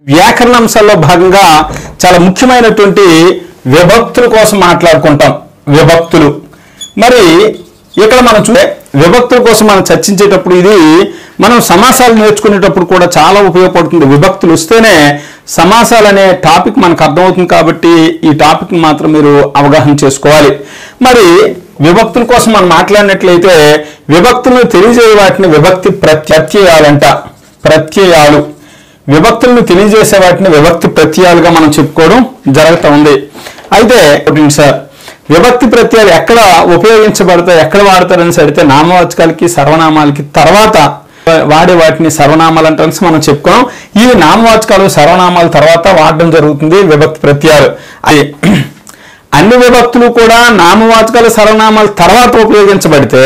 వ్యాకరణ అంశాల్లో భాగంగా చాలా ముఖ్యమైనటువంటి విభక్తుల కోసం మాట్లాడుకుంటాం విభక్తులు మరి ఇక్కడ మనం చూసే విభక్తుల కోసం మనం చర్చించేటప్పుడు ఇది మనం సమాసాలు నేర్చుకునేటప్పుడు కూడా చాలా ఉపయోగపడుతుంది విభక్తులు వస్తేనే సమాసాలు అనే టాపిక్ మనకు అర్థమవుతుంది కాబట్టి ఈ టాపిక్ మాత్రం మీరు అవగాహన చేసుకోవాలి మరి విభక్తుల కోసం మనం మాట్లాడినట్లయితే విభక్తులను తెలియజేయ వాటిని విభక్తి ప్రత్యయాలంట ప్రత్యయాలు విభక్తులను తెలియజేసే వాటిని విభక్తి ప్రత్యయాలుగా మనం చెప్పుకోవడం జరుగుతూ ఉంది అయితే ఒకటి సార్ విభక్తి ప్రత్యయాలు ఎక్కడ ఉపయోగించబడతాయి ఎక్కడ వాడతారని అడిగితే నామవాచకాలకి సర్వనామాలకి తర్వాత వాడే వాటిని సర్వనామాలు అంటే మనం చెప్పుకోం ఇవి నామవాచకాలు సర్వనామాల తర్వాత వాడడం జరుగుతుంది విభక్తి ప్రత్యయాలు అది అన్ని విభక్తులు కూడా నామవాచకాలు సర్వనామాల తర్వాత ఉపయోగించబడితే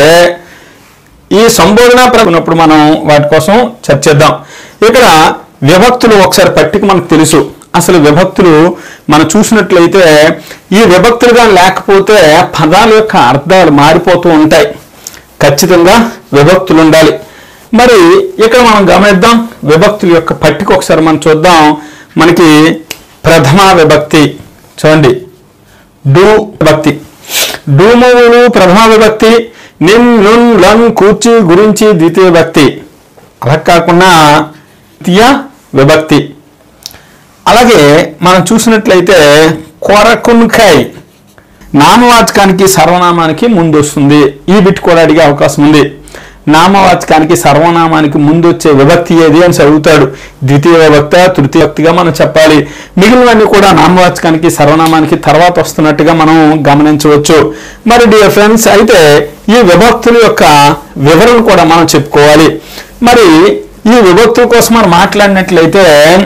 ఈ సంబోధన ప్రకున్నప్పుడు మనం వాటి కోసం చర్చిద్దాం ఇక్కడ విభక్తులు ఒకసారి పట్టిక మనకు తెలుసు అసలు విభక్తులు మనం చూసినట్లయితే ఈ విభక్తులుగా లేకపోతే పదాల యొక్క అర్థాలు మారిపోతూ ఉంటాయి ఖచ్చితంగా విభక్తులు ఉండాలి మరి ఇక్కడ మనం గమనిద్దాం విభక్తుల యొక్క పట్టిక ఒకసారి మనం చూద్దాం మనకి ప్రథమ విభక్తి చూడండి డు విభక్తి డూమవులు ప్రథమ విభక్తి నిన్ నున్ లం కూర్చి గురించి ద్వితీయ విభక్తి అలా కాకుండా ద్వితీయ విభక్తి అలాగే మనం చూసినట్లయితే కొరకున్కాయ్ నామవాచకానికి సర్వనామానికి ముందు వస్తుంది ఈ బిట్ కూడా అడిగే అవకాశం ఉంది నామవాచకానికి సర్వనామానికి ముందు వచ్చే విభక్తి ఏది అని చదువుతాడు ద్వితీయ విభక్త తృతీయ విభక్తిగా మనం చెప్పాలి మిగిలినవన్నీ కూడా నామవాచకానికి సర్వనామానికి తర్వాత వస్తున్నట్టుగా మనం గమనించవచ్చు మరి డియర్ ఫ్రెండ్స్ అయితే ఈ విభక్తుల యొక్క వివరణ కూడా మనం చెప్పుకోవాలి మరి ఈ విభక్తుల కోసం మనం మాట్లాడినట్లయితే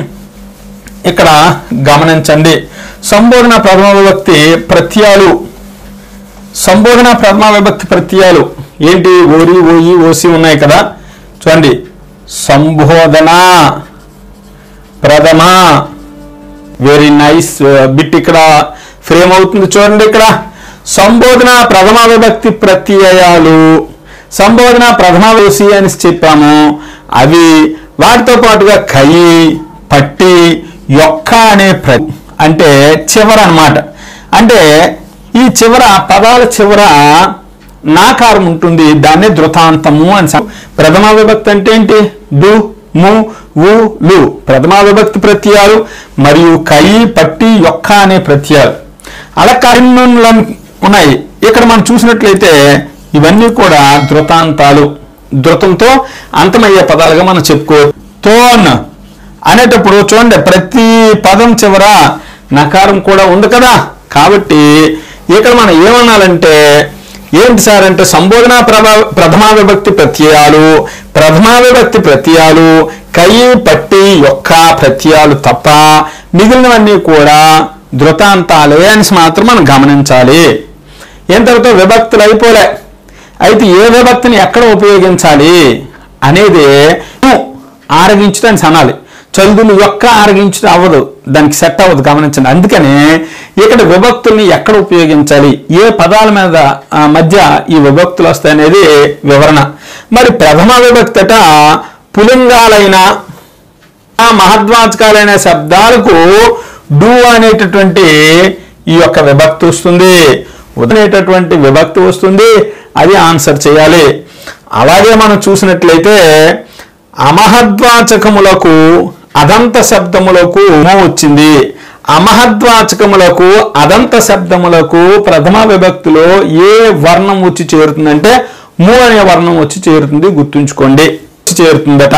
ఇక్కడ గమనించండి సంబోధన ప్రథమ విభక్తి ప్రత్యయాలు సంబోధన ప్రథమ విభక్తి ప్రత్యయాలు ఏంటి ఓరి ఓయి ఓసి ఉన్నాయి కదా చూడండి సంబోధన ప్రథమ వెరీ నైస్ బిట్ ఇక్కడ ఫ్రేమ్ అవుతుంది చూడండి ఇక్కడ సంబోధన ప్రథమ విభక్తి ప్రత్యయాలు సంబోధన ప్రథమ ఓసి అని చెప్పాము అవి వాటితో పాటుగా కయి పట్టి యొక్క అనే ప్ర అంటే చివర అన్నమాట అంటే ఈ చివర పదాల చివర నాకారం ఉంటుంది దాన్నే ధృతాంతము అని సం- ప్రథమ విభక్తి అంటే ఏంటి డు ము ఉ లు ప్రథమ విభక్తి ప్రత్యయాలు మరియు కయి పట్టి యొక్క అనే ప్రత్యయాలు అలా కరిన్నులు ఉన్నాయి ఇక్కడ మనం చూసినట్లయితే ఇవన్నీ కూడా ధృతాంతాలు ధృతంతో అంతమయ్యే పదాలుగా మనం చెప్పుకోవచ్చు తోన్ అనేటప్పుడు చూడండి ప్రతి పదం చివర నకారం కూడా ఉంది కదా కాబట్టి ఇక్కడ మనం ఏమనాలంటే ఏంటి సార్ అంటే సంబోధన ప్రభా ప్రథమా విభక్తి ప్రత్యయాలు ప్రథమా విభక్తి ప్రత్యయాలు కయి పట్టి యొక్క ప్రత్యయాలు తప్ప మిగిలినవన్నీ కూడా ధృతాంతాలే అని మాత్రం మనం గమనించాలి ఏం తర్వాత విభక్తులు అయిపోలే అయితే ఏ విభక్తిని ఎక్కడ ఉపయోగించాలి అనేది ఆరగించడానికి అనాలి చదువులు యొక్క ఆరగించడం అవ్వదు దానికి సెట్ అవ్వదు గమనించండి అందుకనే ఇక్కడ విభక్తుల్ని ఎక్కడ ఉపయోగించాలి ఏ పదాల మీద ఆ, మధ్య ఈ విభక్తులు వస్తాయి అనేది వివరణ మరి ప్రథమ విభక్తట పులింగాలైన ఆ మహద్వాచకాలైన శబ్దాలకు డు అనేటటువంటి ఈ యొక్క విభక్తి వస్తుంది అనేటటువంటి విభక్తి వస్తుంది అది ఆన్సర్ చేయాలి అలాగే మనం చూసినట్లయితే అమహద్వాచకములకు అదంత శబ్దములకు ము వచ్చింది అమహద్వాచకములకు అదంత శబ్దములకు ప్రథమ విభక్తిలో ఏ వర్ణం వచ్చి చేరుతుందంటే ము అనే వర్ణం వచ్చి చేరుతుంది గుర్తుంచుకోండి వచ్చి చేరుతుందట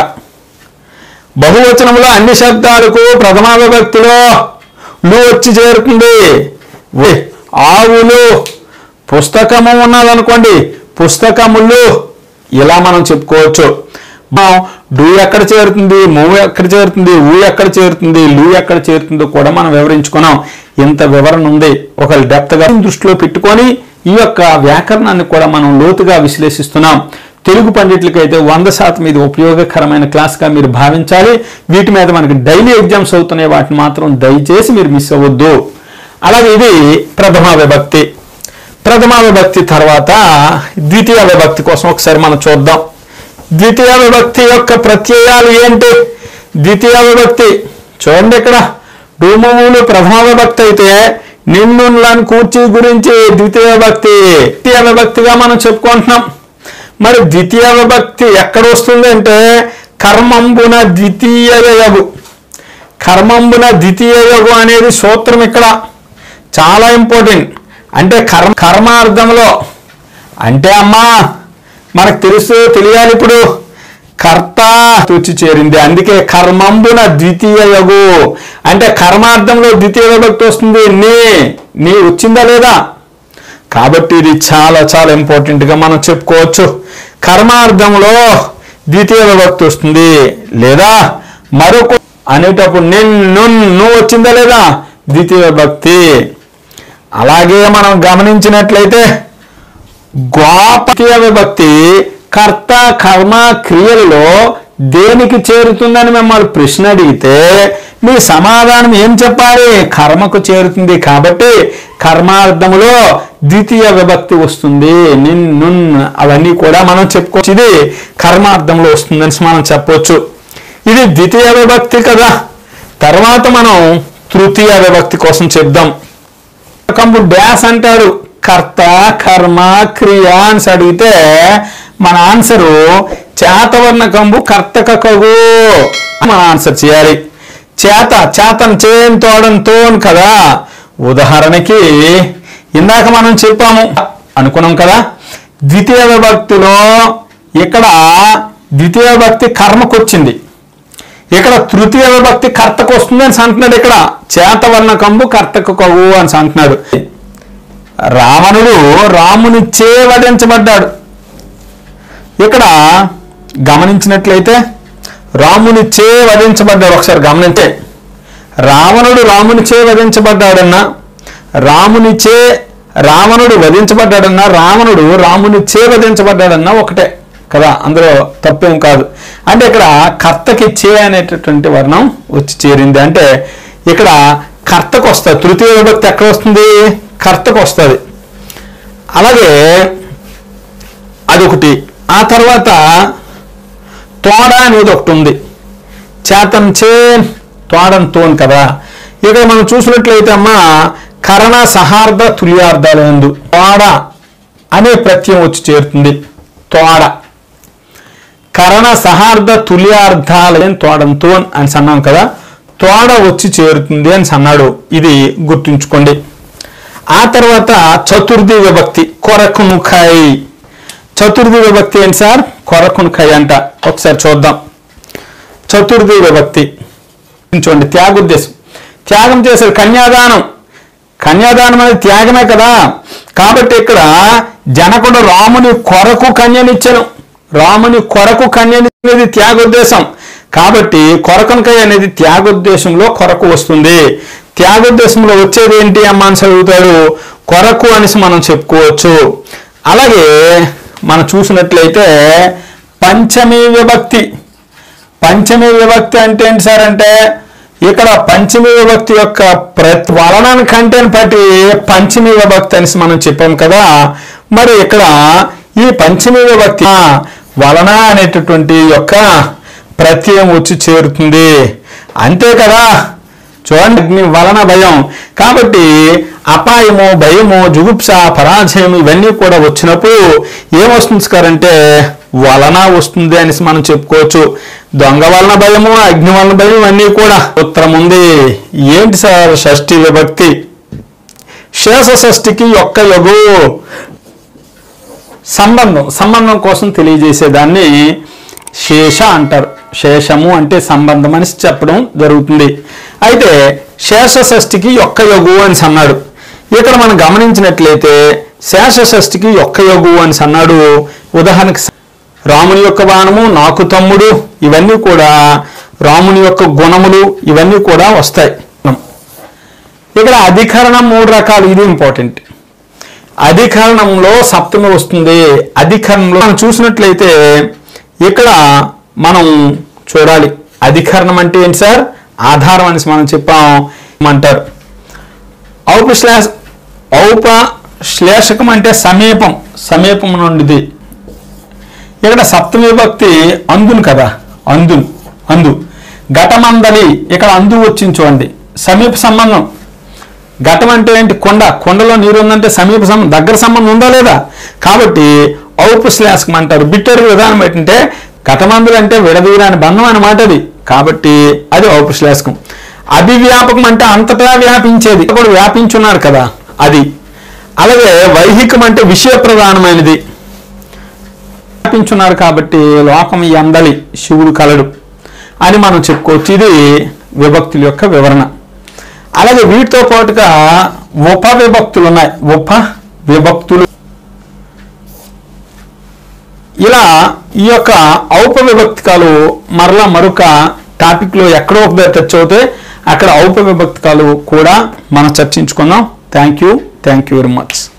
బహువచనంలో అన్ని శబ్దాలకు ప్రథమ విభక్తిలో లు వచ్చి చేరుతుంది ఉయ్, ఆవులు పుస్తకము ఉన్నదనుకోండి పుస్తకములు ఇలా మనం చెప్పుకోవచ్చు మనం డు ఎక్కడ చేరుతుంది మూవ్ ఎక్కడ చేరుతుంది ఊ ఎక్కడ చేరుతుంది లు ఎక్కడ చేరుతుందో కూడా మనం వివరించుకున్నాం ఇంత వివరణ ఉంది ఒక డెప్త్గా దృష్టిలో పెట్టుకొని ఈ యొక్క వ్యాకరణాన్ని కూడా మనం లోతుగా విశ్లేషిస్తున్నాం తెలుగు పండితులకైతే వంద శాతం ఇది ఉపయోగకరమైన క్లాస్గా మీరు భావించాలి వీటి మీద మనకి డైలీ ఎగ్జామ్స్ అవుతున్నాయి వాటిని మాత్రం దయచేసి మీరు మిస్ అవ్వద్దు అలాగే ఇది ప్రథమ విభక్తి ప్రథమ విభక్తి తర్వాత ద్వితీయ విభక్తి కోసం ఒకసారి మనం చూద్దాం ద్వితీయ విభక్తి యొక్క ప్రత్యయాలు ఏంటి ద్వితీయ విభక్తి చూడండి ఇక్కడ డూమములు ప్రథమ విభక్తి అయితే నిన్నులను కూర్చి గురించి ద్వితీయ విభక్తి ద్వితీయ విభక్తిగా మనం చెప్పుకుంటున్నాం మరి ద్వితీయ విభక్తి ఎక్కడ వస్తుంది అంటే కర్మంబున ద్వితీయ యగు కర్మంబున ద్వితీయ యగు అనేది సూత్రం ఇక్కడ చాలా ఇంపార్టెంట్ అంటే కర్మ కర్మార్థంలో అంటే అమ్మా మనకు తెలుసు తెలియాలి ఇప్పుడు కర్త తుచి చేరింది అందుకే కర్మంబున ద్వితీయ యగు అంటే కర్మార్థంలో ద్వితీయ విభక్తి వస్తుంది నీ నీ వచ్చిందా లేదా కాబట్టి ఇది చాలా చాలా ఇంపార్టెంట్గా మనం చెప్పుకోవచ్చు కర్మార్థంలో ద్వితీయ విభక్తి వస్తుంది లేదా మరొక అనేటప్పుడు నిన్ను నువ్వు వచ్చిందా లేదా ద్వితీయ విభక్తి అలాగే మనం గమనించినట్లయితే గోపతీయ విభక్తి కర్త కర్మ క్రియలలో దేనికి చేరుతుందని మిమ్మల్ని ప్రశ్న అడిగితే మీ సమాధానం ఏం చెప్పాలి కర్మకు చేరుతుంది కాబట్టి కర్మార్థములో ద్వితీయ విభక్తి వస్తుంది నిన్ను అవన్నీ కూడా మనం చెప్పుకోవచ్చు ఇది కర్మార్థంలో వస్తుందని మనం చెప్పొచ్చు ఇది ద్వితీయ విభక్తి కదా తర్వాత మనం తృతీయ విభక్తి కోసం చెప్దాం కంపు డ్యాస్ అంటాడు కర్త కర్మ క్రియ అని అడిగితే మన ఆన్సరు చేతవర్ణ కంబు కర్తక కగు మన ఆన్సర్ చేయాలి చేత చేతను చేయని తోడని తోను కదా ఉదాహరణకి ఇందాక మనం చెప్పాము అనుకున్నాం కదా ద్వితీయ విభక్తిలో ఇక్కడ ద్వితీయ విభక్తి కర్మకు వచ్చింది ఇక్కడ తృతీయ విభక్తి కర్తకు వస్తుంది అని అంటున్నాడు ఇక్కడ చేతవర్ణ కంబు కర్తకు కవు అని అంటున్నాడు రావణుడు రామునిచ్చే వధించబడ్డాడు ఇక్కడ గమనించినట్లయితే రామునిచ్చే వధించబడ్డాడు ఒకసారి గమనించే రావణుడు రామునిచే వధించబడ్డాడన్నా రామునిచే రావణుడు వధించబడ్డాడన్నా రావణుడు రామునిచే వధించబడ్డాడన్నా ఒకటే కదా అందులో తప్పేం కాదు అంటే ఇక్కడ కర్తకి చే అనేటటువంటి వర్ణం వచ్చి చేరింది అంటే ఇక్కడ కర్తకు వస్తుంది తృతీయ విభక్తి ఎక్కడ వస్తుంది కర్తకు వస్తుంది అలాగే అదొకటి ఆ తర్వాత తోడ అనేది ఒకటి ఉంది చేతం చే తోడని తోన్ కదా ఇక్కడ మనం చూసినట్లయితే అమ్మా కరణ సహార్థ తుల్యార్థాలు ఎందు తోడ అనే ప్రత్యయం వచ్చి చేరుతుంది తోడ కరణ సహార్థ తుల్యార్థాలు అని తోడంతో అని అన్నాం కదా తోడ వచ్చి చేరుతుంది అని అన్నాడు ఇది గుర్తుంచుకోండి ఆ తర్వాత చతుర్థి విభక్తి కొరకునుఖై చతుర్థి విభక్తి ఏంటి సార్ కొరకునుఖై అంట ఒకసారి చూద్దాం చతుర్థి విభక్తి చూడండి త్యాగోద్దేశం త్యాగం చేశాడు కన్యాదానం కన్యాదానం అనేది త్యాగమే కదా కాబట్టి ఇక్కడ జనకుడు రాముని కొరకు కన్యనిచ్చెను రాముని కొరకు కన్యనిచ్చేది త్యాగోద్దేశం కాబట్టి కొరకనకాయ అనేది త్యాగోద్దేశంలో కొరకు వస్తుంది త్యాగోద్దేశంలో వచ్చేది ఏంటి అమ్మ అని చదువుతాడు కొరకు అనేసి మనం చెప్పుకోవచ్చు అలాగే మనం చూసినట్లయితే పంచమీ విభక్తి పంచమి విభక్తి అంటే ఏంటి సార్ అంటే ఇక్కడ పంచమి విభక్తి యొక్క ప్రతి వలనాన్ని కంటేని బట్టి పంచమి విభక్తి అనేసి మనం చెప్పాం కదా మరి ఇక్కడ ఈ పంచమి విభక్తి ఆ, వలన అనేటటువంటి యొక్క ప్రత్యయం వచ్చి చేరుతుంది అంతే కదా చూడండి అగ్ని వలన భయం కాబట్టి అపాయము భయము జుగుప్స పరాజయం ఇవన్నీ కూడా వచ్చినప్పుడు ఏమొస్తుంది సార్ అంటే వలన వస్తుంది అనేసి మనం చెప్పుకోవచ్చు దొంగ వలన భయము అగ్ని వలన భయం ఇవన్నీ కూడా ఉత్తరం ఉంది ఏంటి సార్ షష్ఠి విభక్తి శేష షష్ఠికి యొక్క యొగు సంబంధం సంబంధం కోసం తెలియజేసేదాన్ని శేష అంటారు శేషము అంటే సంబంధం అని చెప్పడం జరుగుతుంది అయితే శేష షష్ఠికి యొక్క యొగు అని అన్నాడు ఇక్కడ మనం గమనించినట్లయితే శేష షష్ఠికి యొక్క యొగు అని అన్నాడు ఉదాహరణకి రాముని యొక్క బాణము నాకు తమ్ముడు ఇవన్నీ కూడా రాముని యొక్క గుణములు ఇవన్నీ కూడా వస్తాయి ఇక్కడ అధికరణం మూడు రకాలు ఇది ఇంపార్టెంట్ అధికరణంలో సప్తమి వస్తుంది అధికరణంలో మనం చూసినట్లయితే ఇక్కడ మనం చూడాలి అధికరణం అంటే ఏంటి సార్ ఆధారం అనేసి మనం చెప్పాం అంటారు ఔపశ్లేష ఔప శ్లేషకం అంటే సమీపం సమీపం నుండిది ఇక్కడ సప్తమి విభక్తి అందును కదా అందును అందు ఘటమందలి ఇక్కడ అందు వచ్చింది చూడండి సమీప సంబంధం ఘటం అంటే ఏంటి కొండ కొండలో నీరు ఉందంటే సమీప సంబంధం దగ్గర సంబంధం ఉందా లేదా కాబట్టి ఔపశ్లేషకం అంటారు బిట్టరు విధానం ఏంటంటే ఘటమందులు అంటే విడదీయరాని బంధం అన్నమాట అది కాబట్టి అది ఔపశ్లేషకం అభివ్యాపకం అంటే అంతటా వ్యాపించేది కూడా వ్యాపించున్నారు కదా అది అలాగే వైహికం అంటే విషయ ప్రధానమైనది వ్యాపించున్నారు కాబట్టి లోకం ఈ అందలి శివుడు కలడు అని మనం చెప్పుకోవచ్చు ఇది విభక్తుల యొక్క వివరణ అలాగే వీటితో పాటుగా ఉప విభక్తులు ఉన్నాయి ఉప విభక్తులు ఇలా ఈ యొక్క ఔప విభక్తికాలు మరలా మరొక టాపిక్లో ఎక్కడో ఒక దగ్గర టచ్ అవుతే అక్కడ ఔప విభక్తికాలు కూడా మనం చర్చించుకుందాం thank you thank you very much